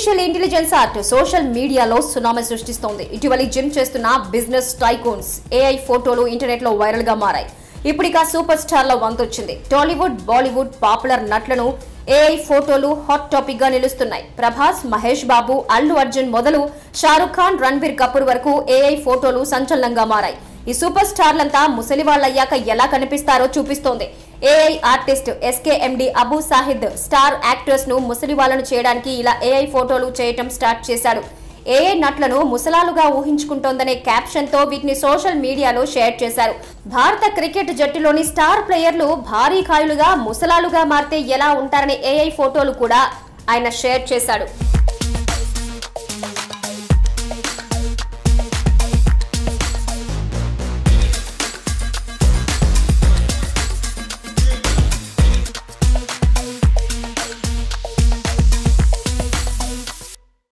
artificial intelligence art social మీడియాలో tsunami సృష్టిస్తోంది ఇటీవలి జిమ్ చేస్తున్న బిజినెస్ టైకూన్స్ ఏఐ ఫోటోలు ఇంటర్నెట్ లో వైరల్ గా మారాయి ఇప్పుడిక సూపర్ స్టార్ లో వంతొచ్చింది టాలీవుడ్ బాలీవుడ్ పాపులర్ నటులను ఏఐ ఫోటోలు హాట్ టాపిక్ గా నిలుస్తున్నాయి ప్రభాస్ మహేష్ బాబు అల్లు అర్జున్ మొదలు షారుఖ్ ఖాన్ రణ్బీర్ కపూర్ వరకు ఏఐ ఫోటోలు సంచలనంగా మారాయి ఈ సూపర్ స్టార్లంతా ముసలి వాళ్ళయ్యాక ఎలా కనిపిస్తారో చూపిస్తోంది AI artist SKMD Abu Sahid star actors ను ముసలి వాళ్ళను చేయడానికి ఇలా ఏఐ ఫోటోలు చేయటం స్టార్ట్ చేశాడు ఏఐ నటులను ముసలాలుగా ఊహించుకుంటోందనే క్యాప్షన్ తో వీటిని సోషల్ మీడియాలో షేర్ చేశారు భారత క్రికెట్ జట్టులోని స్టార్ ప్లేయర్లు భారీ కాయులుగా ముసలాలుగా మారితే ఎలా ఉంటారనే ఏఐ ఫోటోలు కూడా ఆయన షేర్ చేశాడు